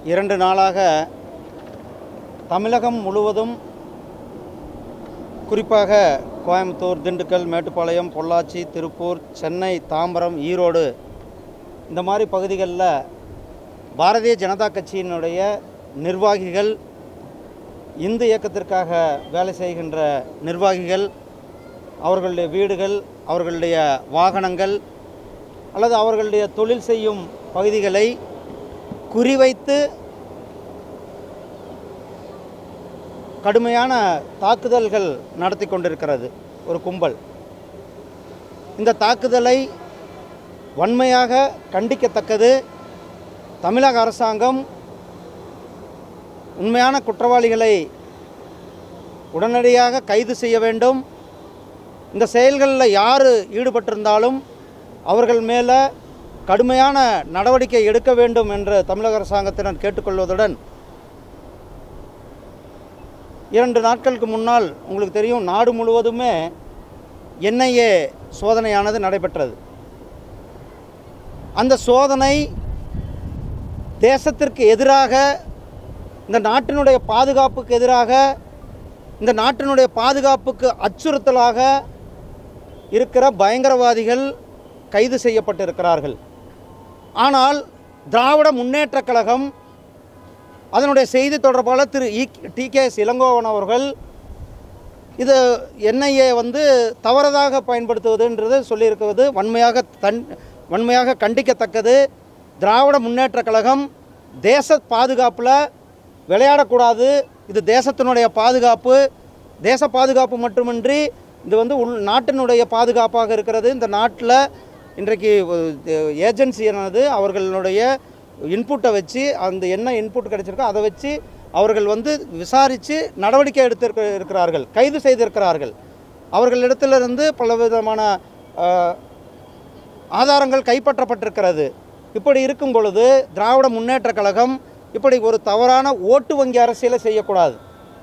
இரண்டு நாளாக தமிழகம் முழுவதும் குறிப்பாக கோயம்புத்தூர் திண்டுக்கல் மேட்டுப்பாளையம் பொள்ளாச்சி திருப்பூர் சென்னை தாம்பரம் ஈரோடு இந்த மாதிரி பகுதிகளில் பாரதிய ஜனதா கட்சியினுடைய நிர்வாகிகள் இந்து இயக்கத்திற்காக வேலை செய்கின்ற நிர்வாகிகள் அவர்களுடைய வீடுகள் அவர்களுடைய வாகனங்கள் அல்லது அவர்களுடைய தொழில் செய்யும் பகுதிகளை குறிவைத்து கடுமையான தாக்குதல்கள் நடத்தி கொண்டிருக்கிறது ஒரு கும்பல் இந்த தாக்குதலை வன்மையாக கண்டிக்கத்தக்கது தமிழக அரசாங்கம் உண்மையான குற்றவாளிகளை உடனடியாக கைது செய்ய வேண்டும் இந்த செயல்களில் யார் ஈடுபட்டிருந்தாலும் அவர்கள் மேலே கடுமையான நடவடிக்கை எடுக்க வேண்டும் என்று தமிழக அரசாங்கத்தினர் கேட்டுக்கொள்வதுடன் இரண்டு நாட்களுக்கு முன்னால் உங்களுக்கு தெரியும் நாடு முழுவதுமே என்ஐஏ சோதனையானது நடைபெற்றது அந்த சோதனை தேசத்திற்கு எதிராக இந்த நாட்டினுடைய பாதுகாப்புக்கு எதிராக இந்த நாட்டினுடைய பாதுகாப்புக்கு அச்சுறுத்தலாக இருக்கிற பயங்கரவாதிகள் கைது செய்யப்பட்டிருக்கிறார்கள் ஆனால் திராவிட முன்னேற்றக் கழகம் அதனுடைய செய்தி தொடர்பாளர் Thiru E T K S Elangovan அவர்கள் இது என்ஐஏ வந்து தவறதாக பயன்படுத்துவதுன்றது சொல்லியிருக்கிறது வன்மையாக தன் வன்மையாக கண்டிக்கத்தக்கது திராவிட முன்னேற்றக் கழகம் தேச பாதுகாப்பில் விளையாடக்கூடாது இது தேசத்தினுடைய பாதுகாப்பு தேச பாதுகாப்பு மட்டுமின்றி இது வந்து உள் நாட்டினுடைய பாதுகாப்பாக இருக்கிறது இந்த நாட்டில் இன்றைக்கு ஏஜென்சியானது அவர்களுடைய இன்புட்டை வச்சு அந்த என்ன இன்புட் கிடைச்சிருக்கோ அதை வச்சு அவர்கள் வந்து விசாரித்து நடவடிக்கை எடுத்திருக்க இருக்கிறார்கள் கைது செய்திருக்கிறார்கள் அவர்களிடத்திலிருந்து பலவிதமான அஹ், ஆதாரங்கள் கைப்பற்றப்பட்டிருக்கிறது இப்படி இருக்கும் பொழுது திராவிட முன்னேற்றக் கழகம் இப்படி ஒரு தவறான ஓட்டு வங்கி அரசியலை செய்யக்கூடாது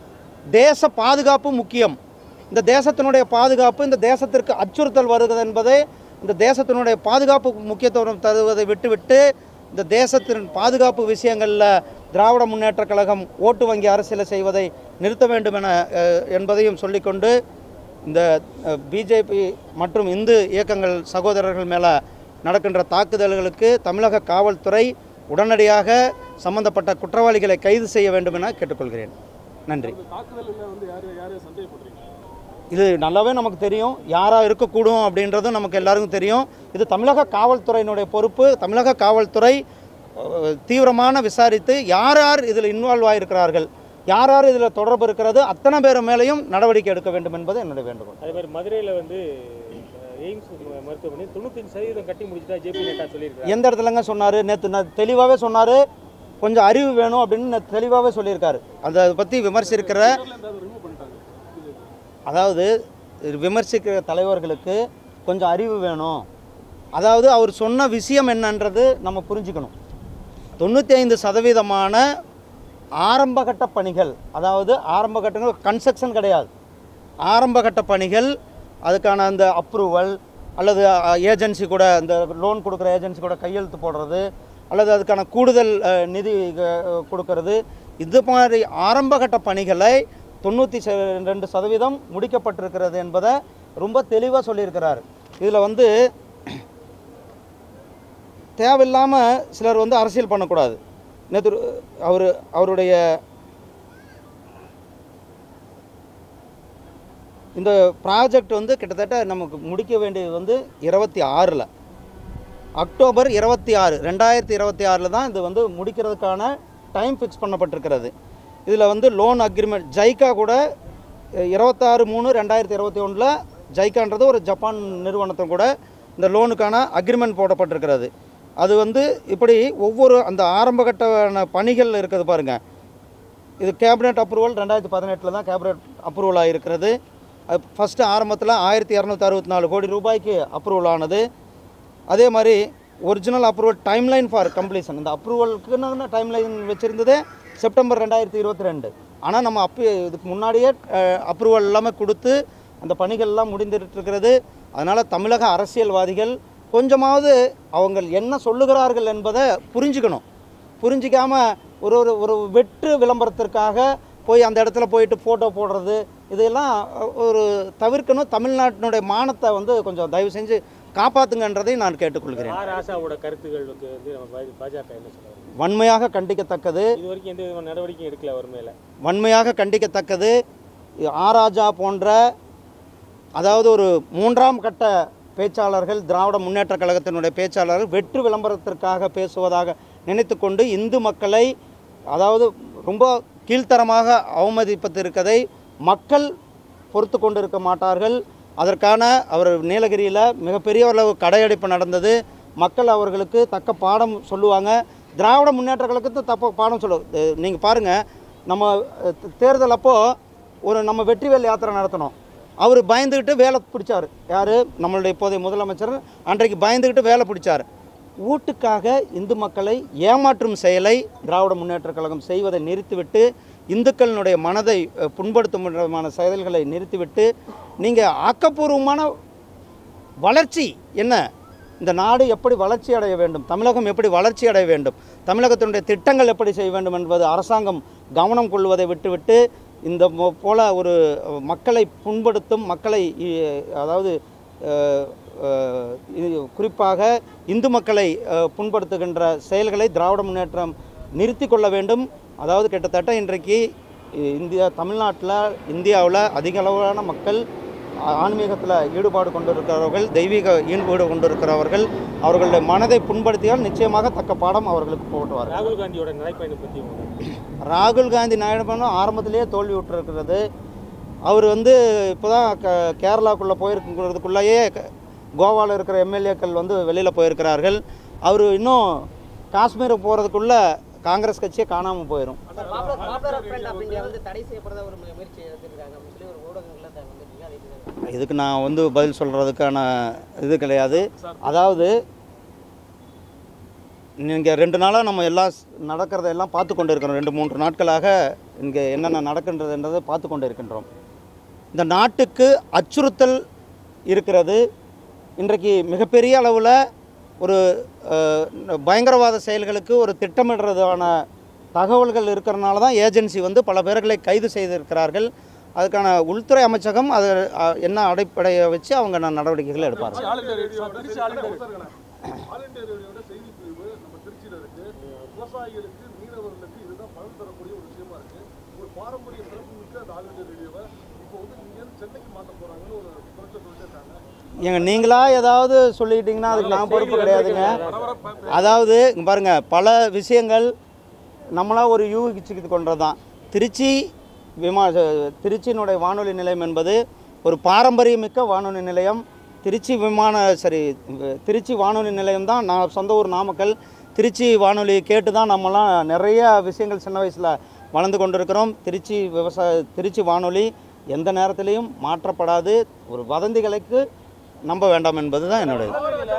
தேச பாதுகாப்பு முக்கியம் இந்த தேசத்தினுடைய பாதுகாப்பு இந்த தேசத்திற்கு அச்சுறுத்தல் வருகிறது என்பதை இந்த தேசத்தினுடைய பாதுகாப்பு முக்கியத்துவம் தருவதை விட்டுவிட்டு இந்த தேசத்தின் பாதுகாப்பு விஷயங்களில் திராவிட முன்னேற்றக் கழகம் ஓட்டு வங்கி அரசியலை செய்வதை நிறுத்த வேண்டும் என அஹ், என்பதையும் சொல்லிக்கொண்டு இந்த பிஜேபி மற்றும் இந்து இயக்கங்கள் சகோதரர்கள் மேலே நடக்கின்ற தாக்குதல்களுக்கு தமிழக காவல்துறை உடனடியாக சம்பந்தப்பட்ட குற்றவாளிகளை கைது செய்ய வேண்டும் என கேட்டுக்கொள்கிறேன் நன்றி இந்த தாக்குதலில் வந்து யார் யார் சந்தேகப்படுறீங்க இது நல்லாவே நமக்கு தெரியும் யாராக இருக்கக்கூடும் அப்படின்றதும் நமக்கு எல்லாருக்கும் தெரியும் இது தமிழக காவல்துறையினுடைய பொறுப்பு தமிழக காவல்துறை அஹ், தீவிரமான விசாரித்து யார் யார் இதில் இன்வால்வ் ஆகியிருக்கிறார்கள் யார் யார் இதில் தொடர்பு இருக்கிறது அத்தனை பேர் மேலேயும் நடவடிக்கை எடுக்க வேண்டும் என்பது என்னுடைய வேண்டுகோள் அதே மாதிரி மதுரையில் வந்து அஹ், எய்ம்ஸ் ம- மருத்துவமனை தொண்ணூத்தஞ்சு சதவீதம் கட்டி முடிச்சுட்டா ஜேபி நட்டா சொல்லியிருக்காரு எந்த இடத்துலங்க சொன்னார் நேற்று நான் தெளிவாகவே சொன்னார் கொஞ்சம் அறிவு வேணும் அப்படின்னு நேத்து தெளிவாகவே சொல்லியிருக்காரு அதை பற்றி விமர்சிக்கிற ஏதாவது ரிமூவ் பண்ணிட்டாங்க இது அதாவது விமர்சிக்கிற தலைவர்களுக்கு கொஞ்சம் அறிவு வேணும் அதாவது அவர் சொன்ன விஷயம் என்னன்றது நம்ம புரிஞ்சுக்கணும் தொண்ணூற்றி ஐந்து சதவீதமான ஆரம்பகட்ட பணிகள் அதாவது ஆரம்ப கட்டங்கள் கன்ஸ்ட்ரக்ஷன் கிடையாது ஆரம்பகட்ட பணிகள் அதுக்கான அந்த அப்ரூவல் அல்லது ஏஜென்சி கூட அந்த லோன் கொடுக்குற ஏஜென்சி கூட கையெழுத்து போடுறது அல்லது அதுக்கான கூடுதல் அஹ், நிதி அஹ், கொடுக்கறது இது மாதிரி ஆரம்பகட்ட பணிகளை தொண்ணூற்றி ரெண்டு சதவீதம் முடிக்கப்பட்டிருக்கிறது என்பதை ரொம்ப தெளிவாக சொல்லியிருக்கிறார் இதில் வந்து தேவையில்லாமல் சிலர் வந்து அரசியல் பண்ணக்கூடாது நேற்று அவர் அவருடைய இந்த ப்ராஜெக்ட் வந்து கிட்டத்தட்ட நமக்கு முடிக்க வேண்டியது வந்து இருபத்தி ஆறில் அக்டோபர் இருபத்தி ஆறு ரெண்டாயிரத்தி இருபத்தி ஆறில் தான் இது வந்து முடிக்கிறதுக்கான டைம் ஃபிக்ஸ் பண்ணப்பட்டிருக்கிறது இதில் வந்து லோன் அக்ரிமெண்ட் ஜைக்கா கூட அஹ், இருபத்தாறு மூணு ரெண்டாயிரத்தி இருபத்தி ஒன்றில் ஜைக்கான்றது ஒரு ஜப்பான் நிறுவனத்தும் கூட இந்த லோனுக்கான அக்ரிமெண்ட் போடப்பட்டிருக்கிறது அது வந்து இப்படி ஒவ்வொரு அந்த ஆரம்பகட்ட பணிகள் இருக்குது பாருங்கள் இது கேபினெட் அப்ரூவல் ரெண்டாயிரத்தி பதினெட்டில் தான் கேபினெட் அப்ரூவல் ஆகிருக்கிறது அது ஃபஸ்ட்டு ஆரம்பத்தில் ஆயிரத்தி இரநூத்தி அறுபத்தி நாலு கோடி ரூபாய்க்கு அப்ரூவல் ஆனது அதே மாதிரி original approval timeline for completion இந்த அப்ரூவலுக்குன்னு டைம்லைன் வச்சுருந்ததே செப்டம்பர் ரெண்டாயிரத்தி இருபத்தி ரெண்டு ஆனால் நம்ம அப்போ இதுக்கு முன்னாடியே அப்ரூவல் எல்லாமே கொடுத்து அந்த பணிகள்லாம் முடிந்துட்டு இருக்கிறது அதனால் தமிழக அரசியல்வாதிகள் கொஞ்சமாவது அவங்க என்ன சொல்லுகிறார்கள் என்பதை புரிஞ்சுக்கணும் புரிஞ்சிக்காம ஒரு ஒரு ஒரு வெற்று விளம்பரத்திற்காக போய் அந்த இடத்துல போயிட்டு ஃபோட்டோ போடுறது இதெல்லாம் ஒரு தவிர்க்கணும் தமிழ்நாட்டினுடைய மானத்தை வந்து கொஞ்சம் தயவு செஞ்சு காப்பாற்றுங்கன்றதை நான் கேட்டுக்கொள்கிறேன் ஆர் ஆசாவோட கருத்துக்களுக்கு வந்து நம்ம பா- பாஜக என்ன சொல்றாங்க வன்மையாக கண்டிக்கத்தக்கது இது வரைக்கும் எந்த விதமான நடவடிக்கையும் எடுக்கல அவர் மேல வன்மையாக கண்டிக்கத்தக்கது ஆராஜா போன்ற அதாவது ஒரு மூன்றாம் கட்ட பேச்சாளர்கள் திராவிட முன்னேற்றக் கழகத்தினுடைய பேச்சாளர்கள் வெற்று விளம்பரத்திற்காக பேசுவதாக நினைத்துக்கொண்டு இந்து மக்களை அதாவது ரொம்ப கீழ்த்தரமாக அவமதிப்பத்திருக்கதை மக்கள் பொறுத்து கொண்டு இருக்க மாட்டார்கள் அதற்கான அவர் நீலகிரியில் மிகப்பெரிய அளவு கடையடைப்பு நடந்தது மக்கள் அவர்களுக்கு தக்க பாடம் சொல்லுவாங்க திராவிட முன்னேற்ற கழகத்துக்கு தப்ப பாடம் சொல்லு நீங்கள் பாருங்கள் நம்ம அஹ், தே- தேர்தல் அப்போ ஒரு நம்ம வெற்றிவேல் யாத்திரை நடத்தினோம் அவர் பயந்துக்கிட்டு வேலை பிடிச்சார் யார் நம்மளுடைய இப்போதைய முதலமைச்சர் அன்றைக்கு பயந்துக்கிட்டு வேலை பிடிச்சார் ஓட்டுக்காக இந்து மக்களை ஏமாற்றும் செயலை திராவிட முன்னேற்றக் கழகம் செய்வதை நிறுத்திவிட்டு இந்துக்களினுடைய மனதை அஹ், புண்படுத்தும் விதமான செயல்களை நிறுத்திவிட்டு நீங்கள் ஆக்கப்பூர்வமான வளர்ச்சி என்ன இந்த நாடு எப்படி வளர்ச்சி அடைய வேண்டும் தமிழகம் எப்படி வளர்ச்சி அடைய வேண்டும் தமிழகத்தினுடைய திட்டங்கள் எப்படி செய்ய வேண்டும் என்பது அரசாங்கம் கவனம் கொள்வதை விட்டுவிட்டு இந்த மோ- போல ஒரு அஹ், மக்களை புண்படுத்தும் மக்களை இ- அதாவது அஹ், அஹ், இது குறிப்பாக இந்து மக்களை அஹ், புண்படுத்துகின்ற செயல்களை திராவிட முன்னேற்றம் நிறுத்தி கொள்ள வேண்டும் அதாவது கிட்டத்தட்ட இன்றைக்கு இ- இந்தியா தமிழ்நாட்டில் இந்தியாவில் அதிக அளவிலான மக்கள் ஆன்மீகத்தில் ஈடுபாடு கொண்டிருக்கிறவர்கள் தெய்வீக ஈடுபாடு கொண்டிருக்கிறவர்கள் அவர்களுடைய மனதை புண்படுத்தியால் நிச்சயமாக தக்க பாடம் அவர்களுக்கு போட்டுவார்கள் ராகுல் காந்தியோட நடைப்பயணம் பத்தி உங்களுக்கு ராகுல் காந்தி நாயுடு ஆரம்பத்திலேயே தோல்வி விட்டுருக்கிறது அவர் வந்து இப்போ தான் க கேரளாக்குள்ளே போயிருக்கிறதுக்குள்ளேயே கோவாவில் இருக்கிற எம்எல்ஏக்கள் வந்து வெளியில் போயிருக்கிறார்கள் அவர் இன்னும் காஷ்மீர் போகிறதுக்குள்ளே காங்கிரஸ் கட்சியே காணாமல் போயிடும் popular popular front of India வந்து தடை செய்யப்படுறத ஒரு மு- முயற்சி எடுத்திருக்காங்க அப்படின்னு சொல்லி ஒரு ஊடகங்களில் த- வந்திருக்கீங்க அதை எப்படி பார்க்கறீங்க? இதுக்கு நான் வந்து பதில் சொல்கிறதுக்கான இது கிடையாது அதாவது நீங்கள் ரெண்டு நாளாக நம்ம எல்லாம் ஸ்- நடக்கிறதெல்லாம் பார்த்து கொண்டு இருக்கிறோம் ரெண்டு மூன்று நாட்களாக இங்கே என்னென்ன நடக்கின்றதுன்றதை பார்த்து கொண்டு இருக்கின்றோம் இந்த நாட்டுக்கு அச்சுறுத்தல் இருக்கிறது இன்றைக்கு மிகப்பெரிய அளவில் ஒரு அஹ், பயங்கரவாத செயல்களுக்கு ஒரு திட்டமிடுறதான தகவல்கள் இருக்கிறனால தான் ஏஜென்சி வந்து பல பேர்களை கைது செய்திருக்கிறார்கள் அதுக்கான உள்துறை அமைச்சகம் அது அஹ், என்ன அடிப்படையை வச்சு அவங்க ந- நடவடிக்கைகள் எடுப்பார்கள் All India Radio Tiruchi All India All India ரேடியோட செய்தி பிரிவு நம்ம திருச்சியில இருக்கு விவசாயிகளுக்கு மீனவர்களுக்கு இதுதான் பலன் தரக்கூடிய ஒரு விஷயமா இருக்கு ஒரு பாரம்பரிய சிறப்பு மிக்க அந்த ஆல் இந்தியா ரேடியோவை இப்போ வந்து இங்க இருந்து சென்னைக்கு மாத்த போறாங்கன்னு ஒரு குறைச்ச சொல்லிட்டு இருக்காங்க ஏங்க நீங்களா ஏதாவது சொல்லிக்கிட்டீங்கன்னா அதுக்கு நான் பொறுப்பு கிடையாதுங்க அதாவது இங்க பாருங்க பல விஷயங்கள் நம்மளா ஒரு யூகிச்சுக்கிட்டு கொண்டது தான் திருச்சி விமா திருச்சியினுடைய வானொலி நிலையம் என்பது ஒரு பாரம்பரியமிக்க வானொலி நிலையம் திருச்சி விமான சரி திருச்சி வானொலி நிலையம் தான் நான் சொந்த ஊர் நாமக்கல் திருச்சி வானொலி கேட்டு தான் நம்மலாம் நிறைய விஷயங்கள் சின்ன வயசில் வளர்ந்து கொண்டிருக்கிறோம் திருச்சி விவசாய திருச்சி வானொலி எந்த நேரத்திலையும் மாற்றப்படாது ஒரு வதந்திகளுக்கு நம்ப வேண்டாம் என்பது தான் என்னுடைய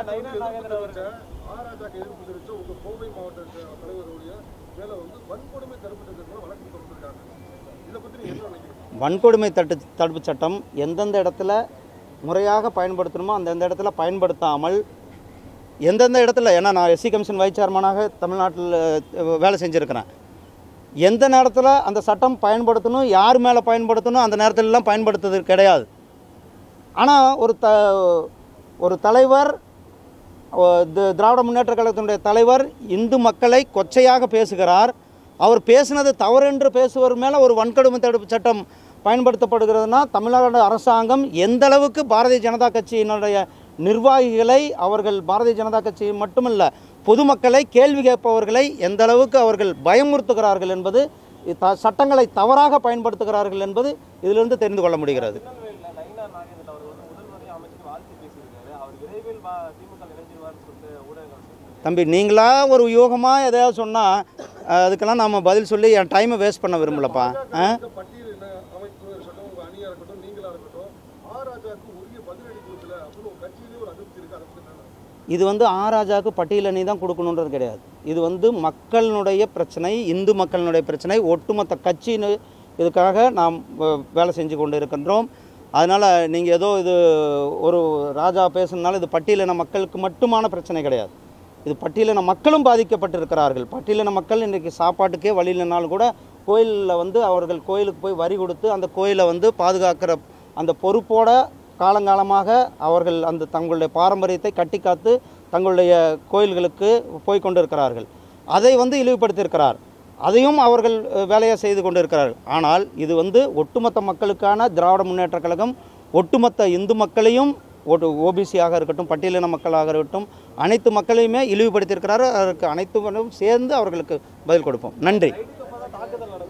ஆராஜாக்கு எதிர்ப்பு தெரிவிச்ச உங்க கோவை மாவட்ட த- தலைவருடைய மேல வந்து வன்கொடுமை தடுப்பு சட்டத்தில் வழக்கு தொடர்ந்துருக்காங்க இதை பத்தி நீங்க என்ன நினைக்கிறீங்க வன்கொடுமை தட்டு தடுப்பு சட்டம் எந்தெந்த இடத்துல முறையாக பயன்படுத்தணுமோ அந்தந்த இடத்துல பயன்படுத்தாமல் எந்தெந்த இடத்துல ஏன்னா நான் எஸ்சி கமிஷன் வைஸ் சேர்மனாக தமிழ்நாட்டில் அஹ், வேலை செஞ்சுருக்கிறேன் எந்த நேரத்தில் அந்த சட்டம் பயன்படுத்தணும் யார் மேலே பயன்படுத்தணும் அந்த நேரத்திலலாம் பயன்படுத்துறது கிடையாது ஆனால் ஒரு த ஒரு தலைவர் ஓ, தி- திராவிட முன்னேற்ற கழகத்தினுடைய தலைவர் இந்து மக்களை கொச்சையாக பேசுகிறார் அவர் பேசினது தவறு என்று பேசுவர் மேலே ஒரு வன்கொடுமை தடுப்பு சட்டம் பயன்படுத்தப்படுகிறதுனா தமிழ்நாடு அரசாங்கம் எந்த அளவுக்கு பாரதிய ஜனதா கட்சியினுடைய நிர்வாகிகளை அவர்கள் பாரதிய ஜனதா கட்சி மட்டுமல்ல பொதுமக்களை கேள்வி கேட்பவர்களை எந்த அளவுக்கு அவர்கள் பயமுறுத்துகிறார்கள் என்பது த சட்டங்களை தவறாக பயன்படுத்துகிறார்கள் என்பது இதிலிருந்து தெரிந்து கொள்ள முடிகிறது திருநெல்வேலியில் நயினார் நாகேந்திரன் அவர் வந்து முதல்வரையும் அமைச்சர் வாழ்த்து பேசியிருக்காரு அவர் விரைவில் வா- திமுக இணைஞ்சிருவார்னு சொல்லிட்டு ஊடகங்கள் சொல்லிட்டு தம்பி நீங்களா ஒரு யூகமாக எதையாவது சொன்னால் அதுக்கெல்லாம் நாம் பதில் சொல்லி என் டைமை வேஸ்ட் பண்ண விரும்பலப்பா ஆ இந்த பட்டியல் என்ன அமைப்பு இருக்கட்டும் உங்க அணியா இருக்கட்டும் நீங்களா இருக்கட்டும் ஆராஜாக்கு உரிய பதிலடி கொடுக்கல அப்படின்னு ஒரு கட்சியிலே ஒரு அதிருப்தி இருக்கு அதை பத்தி என்ன இது வந்து ஆராஜாவுக்கு பட்டியலணி தான் கொடுக்கணுன்றது கிடையாது இது வந்து மக்களினுடைய பிரச்சனை இந்து மக்களினுடைய பிரச்சனை ஒட்டுமொத்த கட்சின்னு இதுக்காக நாம் அஹ், வேலை செஞ்சு கொண்டு இருக்கின்றோம் அதனால் நீங்கள் ஏதோ இது ஒரு ராஜா பேசுனதுனால இது பட்டியலின மக்களுக்கு மட்டுமான பிரச்சனை கிடையாது இது பட்டியலின மக்களும் பாதிக்கப்பட்டிருக்கிறார்கள் பட்டியலின மக்கள் இன்றைக்கி சாப்பாட்டுக்கே வழி இல்லைனாலும் கூட கோயிலில் வந்து அவர்கள் கோயிலுக்கு போய் வரி கொடுத்து அந்த கோயிலை வந்து பாதுகாக்கிற அந்த பொறுப்போட காலங்காலமாக அவர்கள் அந்த தங்களுடைய பாரம்பரியத்தை கட்டி காத்து தங்களுடைய கோயில்களுக்கு போய் கொண்டிருக்கிறார்கள் அதை வந்து இழிவுபடுத்தியிருக்கிறார் அதையும் அவர்கள் அஹ், வேலையை செய்து கொண்டிருக்கிறார்கள் ஆனால் இது வந்து ஒட்டுமொத்த மக்களுக்கான திராவிட முன்னேற்றக் கழகம் ஒட்டுமொத்த இந்து மக்களையும் ஓட்டு ஓபிசியாக இருக்கட்டும் பட்டியலின மக்களாக இருக்கட்டும் அனைத்து மக்களையுமே இழிவுபடுத்தியிருக்கிறார் அதற்கு அனைத்து மக்களும் சேர்ந்து அவர்களுக்கு பதில் கொடுப்போம் நன்றி தாக்குதல் நடக்கும்